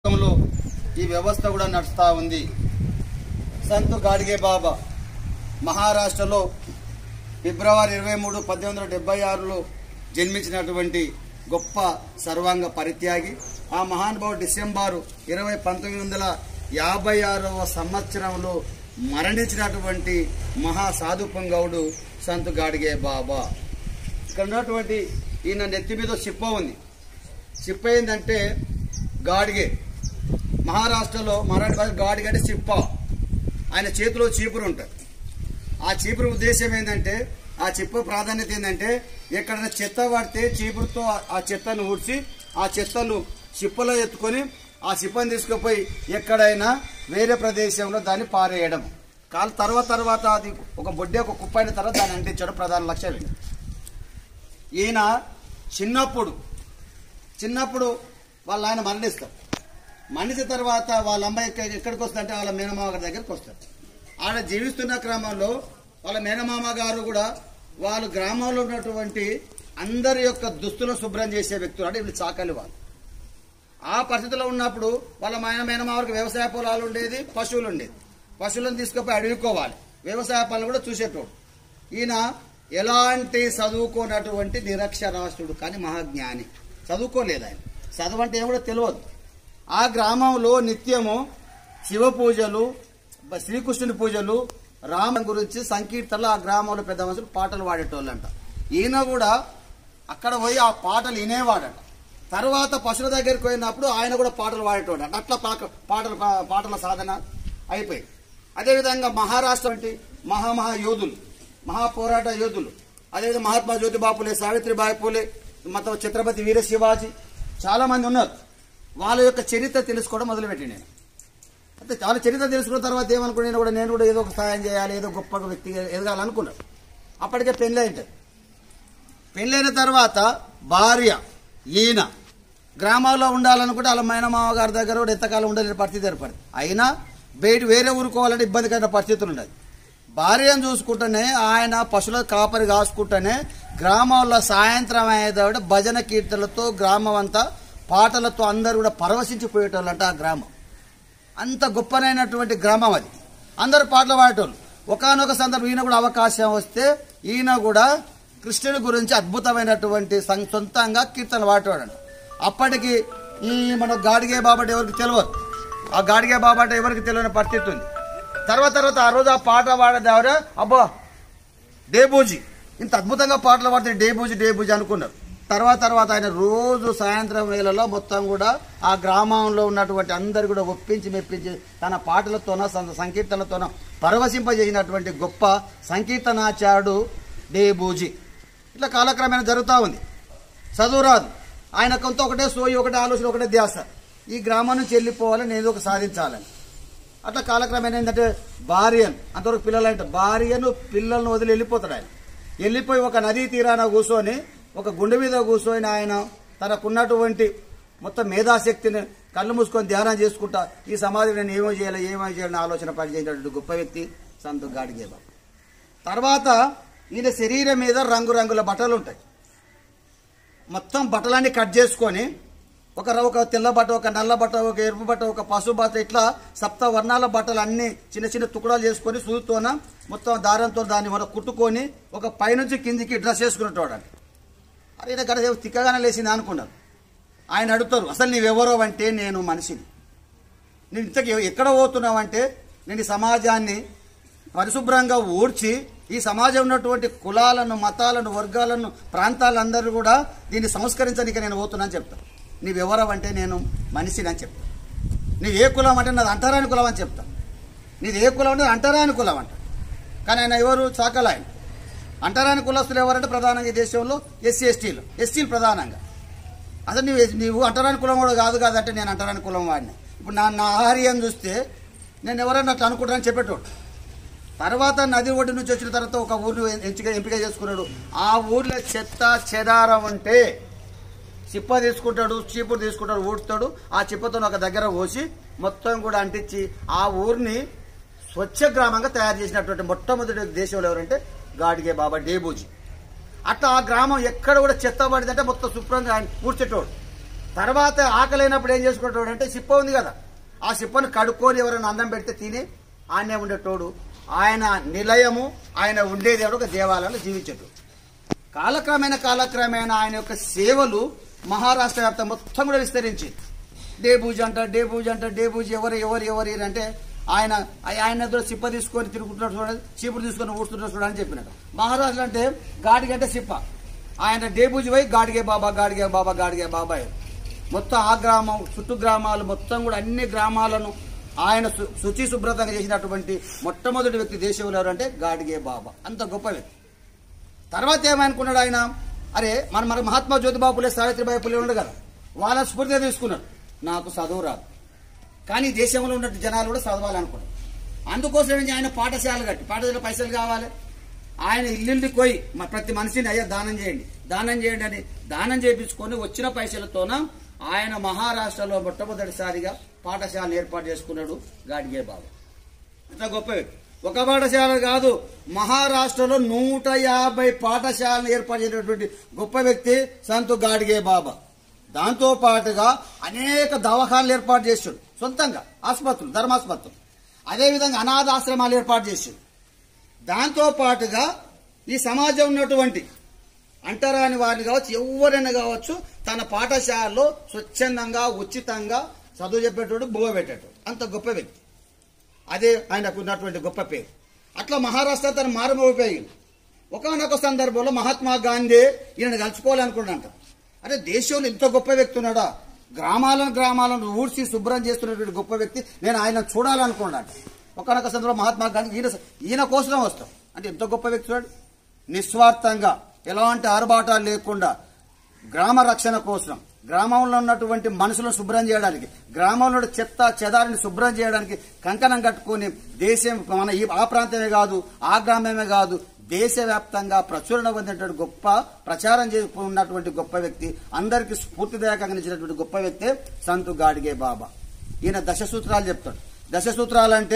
లో ఈ వ్యవస్థ కూడా నడుస్తూ ఉంది సంత్ గాడ్గే బాబా మహారాష్ట్రలో ఫిబ్రవరి ఇరవై మూడు పద్దెనిమిది వందల డెబ్బై ఆరులో జన్మించినటువంటి గొప్ప సర్వాంగ పరిత్యాగి ఆ మహానుభావుడు డిసెంబరు ఇరవై పంతొమ్మిది వందల యాభై ఆరవ సంవత్సరంలో మరణించినటువంటి మహా సాధు పొంగవుడు సంత్ గాడ్గే బాబా ఇక్కడ ఉన్నటువంటి ఈయన నెత్తి మీద చిప్ప ఉంది చిప్ప ఏంటంటే గాడిగే మహారాష్ట్రలో మరాఠీ భాష గాడిగే అంటే చిప్ప ఆయన చేతిలో చీపురు ఉంటుంది ఆ చీపురు ఉద్దేశం ఏంటంటే ఆ చిప్ప ప్రాధాన్యత ఏంటంటే ఎక్కడైనా చెత్త పడితే చీపురుతో ఆ- ఆ చెత్తను ఊడ్చి ఆ చెత్తను చిప్పలో ఎత్తుకొని ఆ చిప్పని తీసుకుపోయి ఎక్కడైనా వేరే ప్రదేశంలో దాన్ని పారేయడం కాల తర్వాత తర్వాత అది ఒక బొడ్డే ఒక కుప్ప అయిన తర్వాత దాన్ని అంటించడం ప్రధాన లక్ష్యం ఇది. ఈయన చిన్నప్పుడు చిన్నప్పుడు వాళ్ళ ఆయన మరణిస్తారు మరణించిన తర్వాత వాళ్ళ అమ్మాయి ఎక్క- ఎక్కడికి వస్తుందంటే వాళ్ళ మేనమామ గారి దగ్గరికి వస్తారు ఆడ జీవిస్తున్న క్రమంలో వాళ్ళ మేనమామ గారు కూడా వాళ్ళ గ్రామంలో ఉన్నటువంటి అందరి యొక్క దుస్తులను శుభ్రం చేసే వ్యక్తులు అంటే వీళ్ళు చాకలి వాళ్ళు ఆ పరిస్థితిలో ఉన్నప్పుడు వాళ్ళ ఆయన మేనమామకి వ్యవసాయ పొలాలు ఉండేది పశువులు ఉండేది పశువులను తీసుకుపోయి అడుగుకోవాలి వ్యవసాయ పనులు కూడా చూసేటోడు ఈయన ఎలాంటి చదువుకోనటువంటి నిరక్షరాస్యుడు కానీ మహాజ్ఞాని చదువుకోలేదు ఆయన చదువు అంటే ఏమో కూడా తెలియదు ఆ గ్రామంలో నిత్యము శివ పూజలు బ- శ్రీకృష్ణుని పూజలు రామం గురించి సంకీర్తనలు ఆ గ్రామంలో పెద్ద మనుషులు పాటలు పాడేటోళ్ళంట ఈయన కూడా అక్కడ పోయి ఆ పాటలు వినేవాడట తర్వాత పశువుల దగ్గరికి పోయినప్పుడు ఆయన కూడా పాటలు పాడేటోడు అట్లా పాక- పాటలు పా- పాటల సాధన అయిపోయింది అదేవిధంగా మహారాష్ట్ర వంటి మహామహా యోధులు మహా పోరాట యోధులు అదేవిధంగా మహాత్మా జ్యోతిబాపులే సావిత్రిబాయి పూలే మొత్తం ఛత్రపతి వీర శివాజీ చాలా మంది ఉన్నారు వాళ్ళ యొక్క చరిత్ర తెలుసుకోవడం మొదలుపెట్టి నేను అంటే చాలా చరిత్ర తెలుసుకున్న తర్వాత ఏమనుకున్నా నేను కూడా నేను కూడా ఏదో ఒక సహాయం చేయాలి ఏదో గొప్ప వ్యక్తి ఎదగాలనుకున్నాను అప్పటికే పెళ్ళి అయింటది పెళ్ళైన తర్వాత భార్య ఈయన గ్రామాల్లో ఉండాలనుకుంటే వాళ్ళ మేనమామ గారి దగ్గర కూడా ఎంతకాలం ఉండలేని పరిస్థితి ఏర్పడింది అయినా బయట వేరే ఊరుకోవాలంటే ఇబ్బందికరమైన పరిస్థితులు ఉన్నాయి భార్యను చూసుకుంటేనే ఆయన పశువుల కాపరి కాసుకుంటేనే గ్రామాల్లో సాయంత్రం అయ్యేదావిడ భజన కీర్తనలతో గ్రామం అంతా పాటలతో అందరూ కూడా పరవశించిపోయేటోళ్ళంట ఆ గ్రామం అంత గొప్పనైనటువంటి గ్రామం అది అందరు పాటలు పాడేటోళ్ళు ఒకనొక సందర్భం ఈయన కూడా అవకాశం వస్తే ఈయన కూడా కృష్ణుడి గురించి అద్భుతమైనటువంటి సం- సొంతంగా కీర్తన పాడేవాడు అప్పటికి ఈ మన గాడిగే బాబా ఎవరికి తెలియదు ఆ గాడిగే బాబా అంటే ఎవరికి తెలియని పరిస్థితి ఉంది తర్వాత తర్వాత ఆ రోజు ఆ పాట పాడేదావరే అబ్బా డేబూజీ ఇంత అద్భుతంగా పాటలు పాడితే డేబూజీ డేబూజీ అనుకున్నారు తర్వాత తర్వాత ఆయన రోజు సాయంత్రం వేళలో మొత్తం కూడా ఆ గ్రామంలో ఉన్నటువంటి అందరు కూడా ఒప్పించి మెప్పించి తన పాటలతోన సం- సంకీర్తనలతోన పరవశింపజేసినటువంటి గొప్ప సంకీర్తనాచారుడు డేబూజీ ఇట్లా కాలక్రమేణా జరుగుతూ ఉంది చదువు రాదు ఆయన కొంత ఒకటే సోయి ఒకటే ఆలోచన ఒకటే ధ్యాస ఈ గ్రామం నుంచి వెళ్ళిపోవాలని ఏదో ఒక సాధించాలని అట్లా కాలక్రమేణా ఏంటంటే భార్యను అంతవరకు పిల్లలు అంటే భార్యను పిల్లలను వదిలి వెళ్ళిపోతాడు ఆయన వెళ్ళిపోయి ఒక నదీ తీరాన కూర్చొని ఒక గుండె మీద కూర్చొని ఆయన తనకున్నటువంటి మొత్తం మేధాశక్తిని కళ్ళు మూసుకొని ధ్యానం చేసుకుంటా ఈ సమాజం నేను ఏమో చేయాలి ఏమో చేయాలని ఆలోచన పనిచేసినటువంటి గొప్ప వ్యక్తి సంతు గాడిగేబా తర్వాత ఈయన శరీరం మీద రంగురంగుల బట్టలు ఉంటాయి మొత్తం బట్టలన్నీ కట్ చేసుకొని ఒక ర- ఒక తెల్ల బట్ట ఒక నల్ల బట్ట ఒక ఎరుపు బట్ట ఒక పసుపు బట్ట ఇట్లా సప్త వర్ణాల బట్టలు అన్ని చిన్న చిన్న తుకడాలు చేసుకొని సూదితోన మొత్తం దారంతో దాన్ని మనం కుట్టుకొని ఒక పైనుంచి కిందికి డ్రెస్ వేసుకునేటోడు అండి అరే ఈయన గడ తిక్కగానే లేచింది అనుకున్నారు ఆయన అడుగుతారు అసలు నీవెవరో అంటే నేను మనిషిని నేను ఇంతకు ఎక్కడ పోతున్నావంటే నేను ఈ సమాజాన్ని పరిశుభ్రంగా ఊడ్చి ఈ సమాజం ఉన్నటువంటి కులాలను మతాలను వర్గాలను ప్రాంతాలందరూ కూడా దీన్ని సంస్కరించడానికి నేను పోతున్నాను చెప్తాను నీవెవరం అంటే నేను మనిషిని అని చెప్తాను నీవు ఏ కులం అంటే నాది అంటరాని కులం అని చెప్తాను నీది ఏ కులం అంటే అంటరాని కులం అంట కానీ ఆయన ఎవరు చాకల ఆయన అంటరాని కులస్తులు ఎవరంటే ప్రధానంగా ఈ దేశంలో ఎస్సీ ఎస్టీలు ఎస్టీలు ప్రధానంగా అసలు నీవు నీవు అంటరాని కులం కూడా కాదు కాదంటే నేను అంటరాని కులం వాడిని ఇప్పుడు నా నా ఆహార్యం చూస్తే నేను ఎవరైనా అట్లా అనుకుంటానని చెప్పేటోడు తర్వాత నది ఒడ్డు నుంచి వచ్చిన తర్వాత ఒక ఊరిని ఎంపిక ఎంపిక చేసుకున్నాడు ఆ ఊర్లో చెత్త చెదారం ఉంటే చిప్ప తీసుకుంటాడు చీపురు తీసుకుంటాడు ఊడుతాడు ఆ చిప్పతో ఒక దగ్గర పోసి మొత్తం కూడా అంటించి ఆ ఊరిని స్వచ్ఛ గ్రామంగా తయారు చేసినటువంటి మొట్టమొదటి దేశంలో ఎవరంటే గాడిగే బాబా డేబూజీ అట్లా ఆ గ్రామం ఎక్కడ కూడా చెత్త పడిందంటే మొత్తం శుభ్రంగా ఆయన ఊడ్చేటోడు తర్వాత ఆకలైనప్పుడు ఏం చేసుకుంటాడు అంటే సిప్ప ఉంది కదా ఆ సిప్పను కడుక్కొని ఎవరైనా అందం పెడితే తిని ఆయనే ఉండేటోడు ఆయన నిలయము ఆయన ఉండేది ఎవరు ఒక దేవాలయంలో జీవించేటోడు కాలక్రమేణ కాలక్రమేణ ఆయన యొక్క సేవలు మహారాష్ట్ర వ్యాప్తం మొత్తం కూడా విస్తరించింది డేబూజీ అంట డేబూజీ అంట డేబూజీ ఎవరు ఎవరు ఎవరు ఈరు అంటే ఆయన ఆయన కూడా సిప్ప తీసుకొని తిరుగుతున్నాడు చూడండి చీపురు తీసుకొని ఊడుతున్నాడు చూడండి అని చెప్పినట్టు మహారాష్ట్ర అంటే గాడిగ అంటే సిప్ప ఆయన డేబూజీ పోయి గాడిగే బాబా గాడిగే బాబా గాడిగే బాబాయ్ మొత్తం ఆ గ్రామం చుట్టూ గ్రామాలు మొత్తం కూడా అన్ని గ్రామాలను ఆయన శు- శుచి శుభ్రతంగా చేసినటువంటి మొట్టమొదటి వ్యక్తి దేశంలో ఎవరంటే గాడిగే బాబా అంత గొప్ప వ్యక్తి తర్వాత ఏమనుకున్నాడు ఆయన అరే మన మన మహాత్మా జ్యోతిబాబు పులే సావిత్రిబాయి పులే ఉండదు కదా వాళ్ళ స్ఫూర్తిగా తీసుకున్నాడు నాకు చదువు రాదు కానీ దేశంలో ఉన్న జనాలు కూడా చదవాలనుకున్నారు అందుకోసం ఏంటి ఆయన పాఠశాల కట్టి పాఠశాల పైసలు కావాలి ఆయన ఇల్లుండికి పోయి మా ప్రతి మనిషిని అయ్యా దానం చేయండి దానం చేయండి అని దానం చేయించుకొని వచ్చిన పైసలతోన ఆయన మహారాష్ట్రలో మొట్టమొదటిసారిగా పాఠశాలను ఏర్పాటు చేసుకున్నాడు గాడిగే బాబు అంత గొప్ప వ్యక్తి. ఒక పాఠశాల కాదు మహారాష్ట్రలో నూట యాభై పాఠశాలను ఏర్పాటు చేసినటువంటి గొప్ప వ్యక్తి సంతు గాడిగే బాబా దాంతో పాటుగా అనేక దవాఖానలు ఏర్పాటు చేశాడు సొంతంగా ఆసుపత్రులు ధర్మాసుపత్రులు అదేవిధంగా అనాథాశ్రమాలు ఏర్పాటు చేశాడు దాంతో పాటుగా ఈ సమాజం ఉన్నటువంటి అంటరాని వారిని కావచ్చు ఎవరైనా కావచ్చు తన పాఠశాలలో స్వచ్ఛందంగా ఉచితంగా చదువు చెప్పేటోడు బువ్వ పెట్టేటోడు అంత గొప్ప వ్యక్తి అదే ఆయనకు ఉన్నటువంటి గొప్ప పేరు అట్లా మహారాష్ట్ర తన మారుమోగిపోయింది ఒకనొక సందర్భంలో మహాత్మా గాంధీ ఈయన కలుసుకోవాలనుకున్నాడంట అరే దేశంలో ఇంత గొప్ప వ్యక్తి ఉన్నాడా గ్రామాలను గ్రామాలను ఊడ్చి శుభ్రం చేస్తున్నటువంటి గొప్ప వ్యక్తి నేను ఆయన చూడాలనుకున్నాడు ఒకనొక సందర్భంలో మహాత్మా గాంధీ ఈయన ఈయన కోసం వస్తాం అంటే ఎంత గొప్ప వ్యక్తి చూడు నిస్వార్థంగా ఎలాంటి ఆర్భాటాలు లేకుండా గ్రామ రక్షణ కోసం గ్రామంలో ఉన్నటువంటి మనుషులను శుభ్రం చేయడానికి గ్రామంలో ఉన్న చెత్త చెదారిని శుభ్రం చేయడానికి కంకణం కట్టుకుని దేశం మన ఈ ఆ ప్రాంతమే కాదు ఆ గ్రామమే కాదు దేశవ్యాప్తంగా ప్రచురణ పొందినటువంటి గొప్ప ప్రచారం చేసుకున్నటువంటి గొప్ప వ్యక్తి అందరికీ స్ఫూర్తిదాయకంగా నిలిచినటువంటి గొప్ప వ్యక్తి సంతు గాడిగే బాబా ఈయన దశ సూత్రాలు చెప్తాడు దశ సూత్రాలు అంటే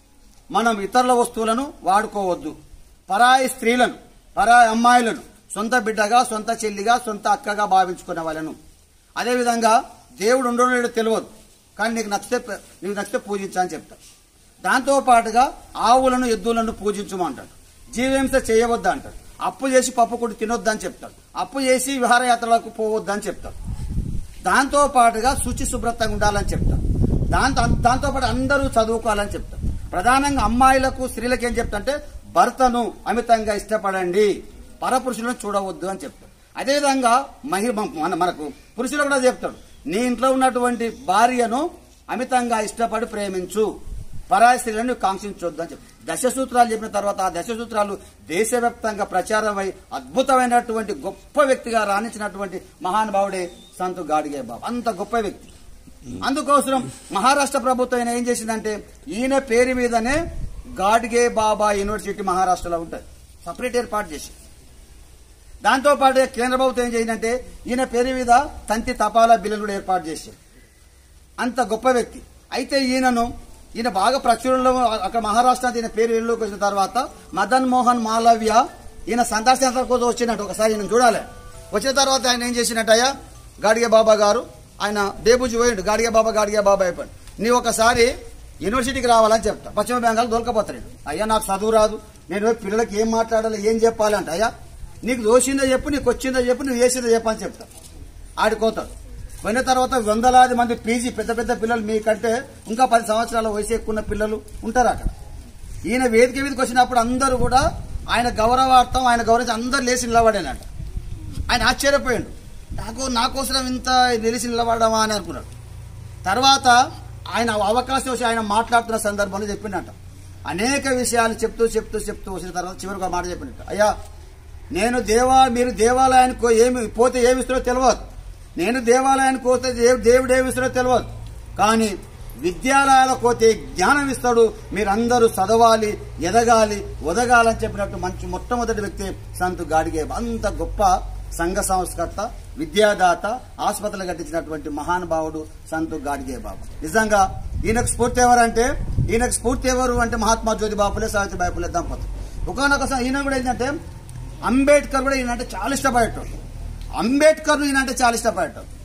మనం ఇతరుల వస్తువులను వాడుకోవద్దు పరాయి స్త్రీలను పరాయి అమ్మాయిలను సొంత బిడ్డగా సొంత చెల్లిగా సొంత అక్కగా భావించుకునే వాళ్ళను అదేవిధంగా దేవుడు ఉండో లేడో తెలియదు కానీ నీకు నచ్చితే ప- నీకు నచ్చితే పూజించని చెప్తాడు దాంతో పాటుగా ఆవులను ఎద్దులను పూజించమంటాడు జీవహింస చేయవద్దు అంటాడు అప్పు చేసి పప్పు కొట్టి తినొద్దని చెప్తాడు అప్పు చేసి విహారయాత్రలకు పోవద్దని చెప్తాడు దాంతో పాటుగా శుచి శుభ్రతంగా ఉండాలని చెప్తారు దాంతో దాంతో పాటు అందరూ చదువుకోవాలని చెప్తారు ప్రధానంగా అమ్మాయిలకు స్త్రీలకు ఏం చెప్తాంటే భర్తను అమితంగా ఇష్టపడండి పరపురుషులను చూడవద్దు అని చెప్తారు అదేవిధంగా మహిళ మన మనకు పురుషులు కూడా చెప్తాడు నీ ఇంట్లో ఉన్నటువంటి భార్యను అమితంగా ఇష్టపడి ప్రేమించు పరాయి స్త్రీలను కాంక్షించొద్దు అని చెప్పి దశ సూత్రాలు చెప్పిన తర్వాత ఆ దశ సూత్రాలు దేశవ్యాప్తంగా ప్రచారమై అద్భుతమైనటువంటి గొప్ప వ్యక్తిగా రాణించినటువంటి మహానుభావుడే సంతు గాడిగే బాబు అంత గొప్ప వ్యక్తి అందుకోసం మహారాష్ట్ర ప్రభుత్వం ఆయన ఏం చేసిందంటే ఈయన పేరు మీదనే గాడ్గే బాబా యూనివర్సిటీ మహారాష్ట్రలో ఉంటుంది సపరేట్ ఏర్పాటు చేసి దాంతో పాటు కేంద్ర ప్రభుత్వం ఏం చేసిందంటే ఈయన పేరు మీద తంతి తపాలా బిల్లులు కూడా ఏర్పాటు చేశారు అంత గొప్ప వ్యక్తి అయితే ఈయనను ఈయన బాగా ప్రచురణలో అక్కడ మహారాష్ట్ర ఈయన పేరు వెలుగులోకి వచ్చిన తర్వాత మదన్ మోహన్ మాలవ్య ఈయన సందర్శన కోసం వచ్చినట్టు ఒకసారి ఈయన చూడాలి వచ్చిన తర్వాత ఆయన ఏం చేసినట్టయ్యా గాడిగే బాబా గారు ఆయన డేబుజీ పోయిండు గాడిగే బాబా గాడిగే బాబా అయిపోయాడు నీ ఒకసారి యూనివర్సిటీకి రావాలని చెప్తా పశ్చిమ బెంగాల్ దొరకపోతాడు అయ్యా నాకు చదువు రాదు నేను పోయి పిల్లలకి ఏం మాట్లాడాలి ఏం చెప్పాలంట అయ్యా నీకు దోషిందో చెప్పు నీకు వచ్చిందో చెప్పు నువ్వు చేసిందో చెప్పు అని చెప్తా ఆడిపోతాడు పోయిన తర్వాత వందలాది మంది పీజీ పెద్ద పెద్ద పిల్లలు మీకంటే ఇంకా పది సంవత్సరాల వయసు ఎక్కువ ఉన్న పిల్లలు ఉంటారు అక్కడ ఈయన వేదిక మీదకి వచ్చినప్పుడు అందరూ కూడా ఆయన గౌరవార్థం ఆయన గౌరవించి అందరు లేచి నిలబడేనట ఆయన ఆశ్చర్యపోయాడు నాకు నా కోసం ఇంత నిలిచి నిలబడమా అని అనుకున్నాడు తర్వాత ఆయన అవకాశం వచ్చి ఆయన మాట్లాడుతున్న సందర్భంలో చెప్పిండట అనేక విషయాలు చెప్తూ చెప్తూ చెప్తూ వచ్చిన తర్వాత చివరికి ఒక మాట చెప్పినట్టు అయ్యా నేను దేవా మీరు దేవాలయానికి పో- ఏమి పోతే ఏమి ఇస్తారో తెలియదు నేను దేవాలయానికి పోతే దేవ్- దేవుడు ఏమి ఇస్తారో తెలియదు కానీ విద్యాలయాలకు పోతే జ్ఞానం ఇస్తాడు మీరందరూ చదవాలి ఎదగాలి ఒదగాలని చెప్పినట్టు మంచి మొట్టమొదటి వ్యక్తి సంతు గాడిగే అంత గొప్ప సంఘ సంస్కర్త విద్యాదాత ఆసుపత్రులు కట్టించినటువంటి మహానుభావుడు సంతు గాడిగే బాబు నిజంగా ఈయనకు స్ఫూర్తి ఎవరంటే ఈయనకు స్ఫూర్తి ఎవరు అంటే మహాత్మా జ్యోతి బాపులే సావిత్రిబాయి పులే దంపతులు ఒకనొక ఈయన కూడా ఏంటంటే అంబేద్కర్ కూడా ఈయనంటే చాలా ఇష్టపడేటోడు అంబేద్కర్ ఈయనంటే చాలా ఇష్టపడేటోడు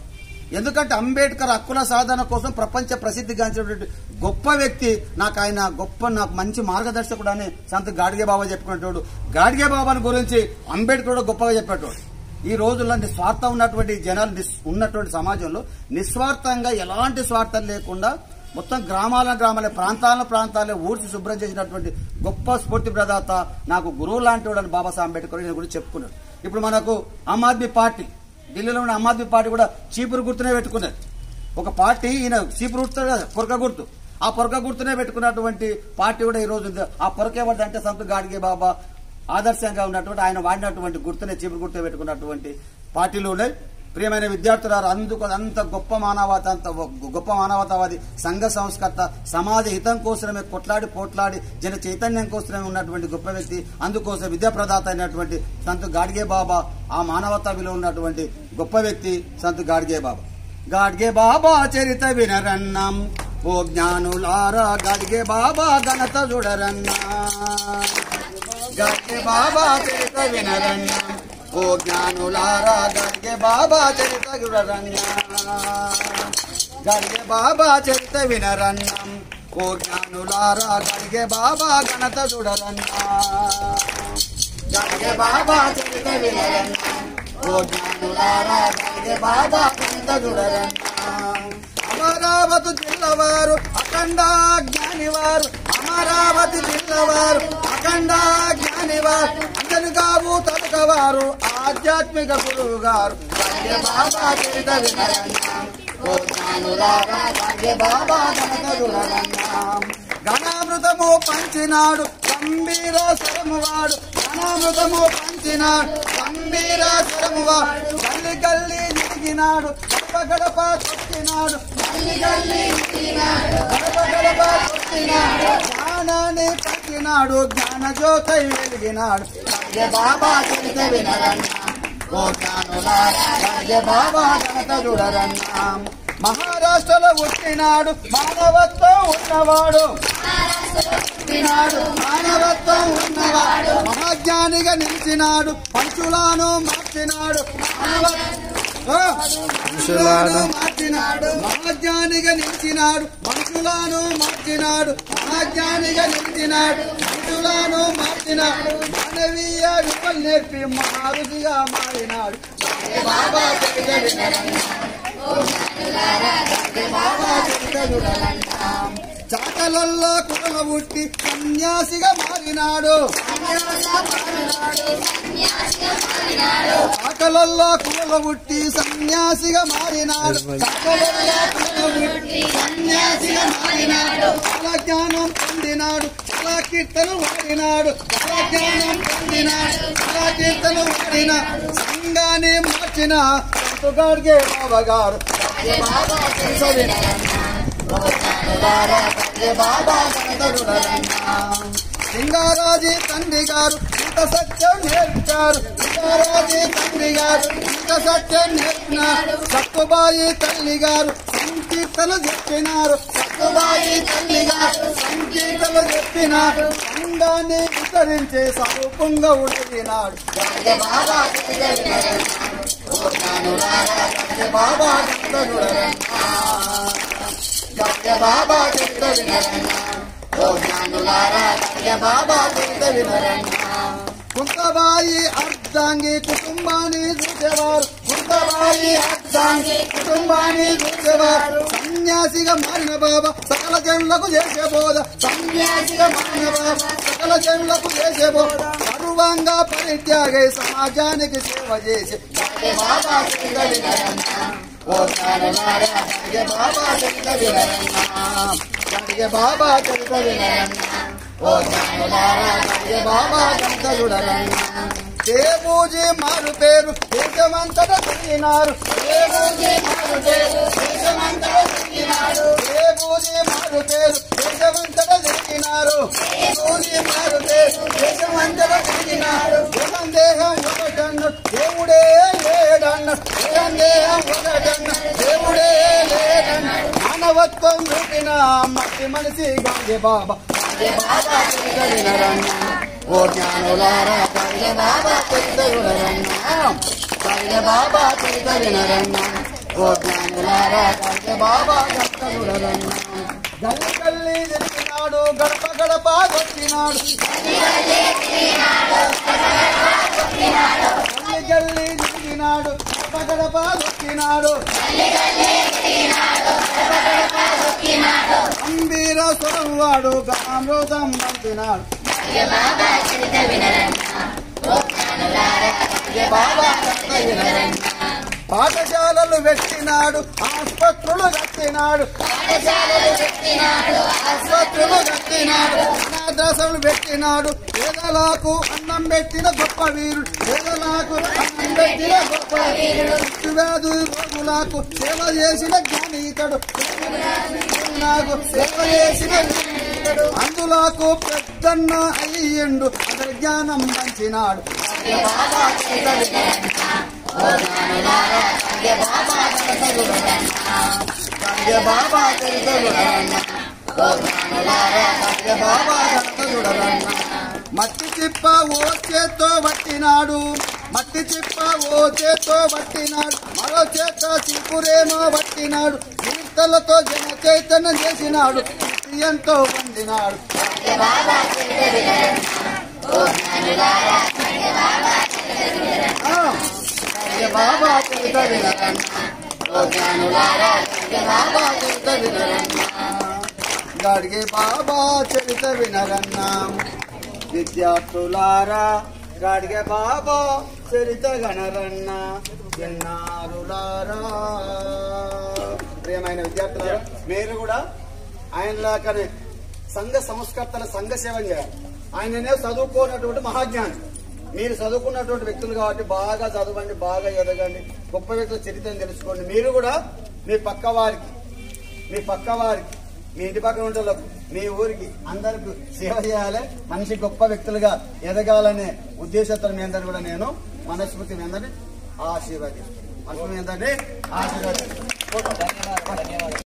ఎందుకంటే అంబేద్కర్ హక్కుల సాధన కోసం ప్రపంచ ప్రసిద్ధిగాంచినటువంటి గొప్ప వ్యక్తి నాకు ఆయన గొప్ప నాకు మంచి మార్గదర్శకుడు అని సంత గాడిగే బాబా చెప్పుకునేటోడు గాడిగే బాబాని గురించి అంబేద్కర్ కూడా గొప్పగా చెప్పేటోడు ఈ రోజుల్లో స్వార్థం ఉన్నటువంటి జనాలు నిస్- ఉన్నటువంటి సమాజంలో నిస్వార్థంగా ఎలాంటి స్వార్థం లేకుండా మొత్తం గ్రామాల గ్రామాల ప్రాంతాల ప్రాంతాలే ఊడ్చి శుభ్రం చేసినటువంటి గొప్ప స్ఫూర్తి ప్రదాత నాకు గురువు లాంటి వాడని బాబాసాహెబ్ అంబేద్కర్ నేను కూడా చెప్పుకున్నాడు ఇప్పుడు మనకు ఆమ్ ఆద్మీ పార్టీ ఢిల్లీలో ఉన్న ఆమ్ ఆద్మీ పార్టీ కూడా చీపురు గుర్తునే పెట్టుకున్నది ఒక పార్టీ ఈయన చీపురు గుర్తు కదా పొరక గుర్తు ఆ పొరక గుర్తునే పెట్టుకున్నటువంటి పార్టీ కూడా ఈ రోజు ఉంది ఆ పొరక ఏమంటే సంత గాడిగే బాబా ఆదర్శంగా ఉన్నటువంటి ఆయన వాడినటువంటి గుర్తునే చీపురు గుర్తు పెట్టుకున్నటువంటి పార్టీలు ఉన్నాయి ప్రియమైన విద్యార్థులారు అందుకు అంత గొప్ప మానవత అంత గొప్ప మానవతావాది సంఘ సంస్కర్త సమాజ హితం కోసమే కొట్లాడి పోట్లాడి జన చైతన్యం కోసమే ఉన్నటువంటి గొప్ప వ్యక్తి అందుకోసం విద్యాప్రదాత అయినటువంటి సంతు గాడ్గే బాబా ఆ మానవతా విలువ ఉన్నటువంటి గొప్ప వ్యక్తి సంతు గాడ్గే బాబా గాడ్గే బాబా చరిత వినరన్నం ఓ జ్ఞానులారా గాడ్గే బాబా ఘనత చూడరన్నా గాడ్గే బాబా చరిత వినరన్నం ఓ జ్ఞానులారా గడిగే బాబా చరిత వినరన్నా గడిగే బాబా చరిత వినరన్నం ఓ జ్ఞానులారా గడిగే బాబా ఘనత చూడరన్నా గడిగే బాబా చరిత వినరన్నం ఓ జ్ఞానులారా గడిగే బాబా ఘనత చూడరన్నా అమరావతి జిల్లవారు అఖండ జ్ఞానివారు అమరావతి జిల్లవారు అఖండ జ్ఞానివారు అందరు కావు తలకవారు ఆధ్యాత్మిక గురువు గారు భాగ్య బాబా చరిత వినరన్నాం ఓ జ్ఞానులారా భాగ్య బాబా గణక గుణరన్నాం ఘనామృతము పంచినాడు గంభీర స్వరము వాడు ఘనామృతము పంచినాడు గంభీర స్వరము వాడు గల్లి గల్లి నిలిగినాడు గడప గడప కొట్టినాడు గల్లి గల్లి నిలిగినాడు గడప గడప కొట్టినాడు జ్ఞానాన్ని పంచినాడు జ్ఞాన జ్యోతై వెలిగినాడు భాగ్య బాబా చరిత వినరన్నా ఓ జ్ఞానులారా భాగ్య బాబా గణత చూడరన్నాం మహారాష్ట్రలో పుట్టినాడు మానవత్వం ఉన్నవాడు పుట్టినాడు మానవత్వం ఉన్నవాడు మహాజ్ఞానిగా నిలిచినాడు పంచులాను మార్చినాడు మానవత్వం మనుషులను మార్చినాడు మహాజ్ఞానిగా నిలిచినాడు మనుషులను మార్చినాడు మహాజ్ఞానిగా నిలిచినాడు మనుషులను మార్చినాడు మానవీయ విలువలు నేర్పి మహారుదిగా మారినాడు బాబా చరిత వినరన్నాం. బాబా చరిత వినరన్నాం. చాకలల్లో కుల పుట్టి సన్యాసిగా మారినాడు చాకలల్లో కుల పుట్టి సన్యాసిగా మారినాడు చాకలల్లో కుల పుట్టి సన్యాసిగా మారినాడు చాలా జ్ఞానం పొందినాడు చాలా కీర్తనలు వాడినాడు చాలా జ్ఞానం పొందినాడు చాలా కీర్తనలు వాడినాడు సంఘాన్ని మార్చిన సంతుగాడిగే బాబా గారు బాబా బాబా సింగారాజీ తండ్రి గారు ఇంత సత్యం నేర్పారు సింగారాజీ తండ్రి గారు ఇంత సత్యం నేర్పినారు సత్తుబాయి తల్లి గారు సంకీర్తన చెప్పినారు సత్తుబాయి తల్లి గారు సంకీర్తన చెప్పినారు సంఘాన్ని విస్తరించే సరూపంగా ఉడిగినాడు బాబా బాబా గవ్య బాబా చెత్త వినరన్నా ఓ జ్ఞానులారా గవ్య బాబా చెత్త వినరన్నా కుంతబాయి అర్ధాంగి కుటుంబాన్ని చూసేవారు కుంతబాయి అర్ధాంగి కుటుంబాన్ని చూసేవారు సన్యాసిగా మారిన బాబా సకల జనులకు చేసే బోధ సన్యాసిగా మారిన బాబా సకల జనులకు చేసే బోధ సర్వంగా పరిత్యాగై సమాజానికి సేవ చేసే బాబా చెత్త వినరన్నా ఓ జ్ఞానులారా గవ్య బాబా చెత్త వినరన్నా గవ్య బాబా చెత్త వినరన్నా ఓ జ్ఞానులారా గవ్య బాబా చెత్త చూడరన్నా దేవూజీ మారు పేరు దేశమంతటా తిరిగినారు దేవూజీ మారు పేరు దేశమంతటా తిరిగినారు దేవూజీ మారు పేరు దేశమంతటా తిరిగినారు దేవూజీ మారు పేరు దేశమంతటా తిరిగినారు దేహం దేహం ఒకటన్న దేవుడే లేడన్న దేహం దేహం ఒకటన్న దేవుడే లేడన్న మానవత్వం చూపిన మట్టి మనిషి గాంధీ బాబా గాంధీ బాబా చెత్త వినరన్న ఓ జ్ఞానులారా గాంధీ బాబా చెత్త వినరన్న గాంధీ బాబా చెత్త వినరన్న ఓ జ్ఞానులారా గాడిగే బాబా గట్టగుడరన్న గల్లి గల్లి తిరిగినాడు గడప గడప కొట్టినాడు గల్లి గల్లి తిరిగినాడు గడప గడప కొట్టినాడు గంభీర స్వరం వాడు అమృతం పంపినాడు బాబా పాఠశాలలు పెట్టినాడు ఆసుపత్రులు కట్టినాడు ఆసుపత్రులు కట్టినాడు అనాథాశ్రములు పెట్టినాడు పేదలకు అన్నం పెట్టిన గొప్ప వీరుడు పేదలకు అన్నం పెట్టిన గొప్ప వీరుడు వ్యాధు రోగులకు సేవ చేసిన జ్ఞాని ఇతడు నాకు సేవ చేసిన జ్ఞానీయుడు. అందులకు పెద్దన్న అయ్యిండు అతడి జ్ఞానం పంచినాడు బాబా ఇతడి గంగే బాబా తెలుగుడరన్న ఓ జ్ఞానులారా గంగే బాబా తెలుగుడరన్న మట్టి చిప్ప ఓ చేత్తో పట్టినాడు మట్టి చిప్ప ఓ చేత్తో పట్టినాడు మరో చేత్త చిపురేమో పట్టినాడు కీర్తలతో జన చైతన్యం చేసినాడు ఎంతో వండినాడు గంగే బాబా ఆ, గంగే బాబా చరిత వినరన్న ఓ జ్ఞానులారా గంగే బాబా చరిత వినరన్న గాడిగే బాబా చరిత వినరన్న విద్యార్థులారా గాడిగే బాబా చరిత గణరన్న విన్నారులారా ప్రియమైన విద్యార్థులారా మీరు కూడా ఆయనలాగానే సంఘ సంస్కర్తల సంఘ సేవ చేయాలి ఆయననే చదువుకోనటువంటి మహాజ్ఞాని మీరు చదువుకున్నటువంటి వ్యక్తులు కాబట్టి బాగా చదవండి బాగా ఎదగండి గొప్ప వ్యక్తుల చరిత్రను తెలుసుకోండి మీరు కూడా మీ పక్క వారికి మీ పక్క వారికి మీ ఇంటి పక్కన ఉండే వాళ్ళకు, మీ ఊరికి అందరికి సేవ చేయాలి మనిషి గొప్ప వ్యక్తులుగా ఎదగాలనే ఉద్దేశంతో మీ అందరిని కూడా నేను మనస్ఫూర్తి మీ అందరిని ఆశీర్వదిస్తాను మనసు మీ అందరినీ ఆశీర్వదిస్తాను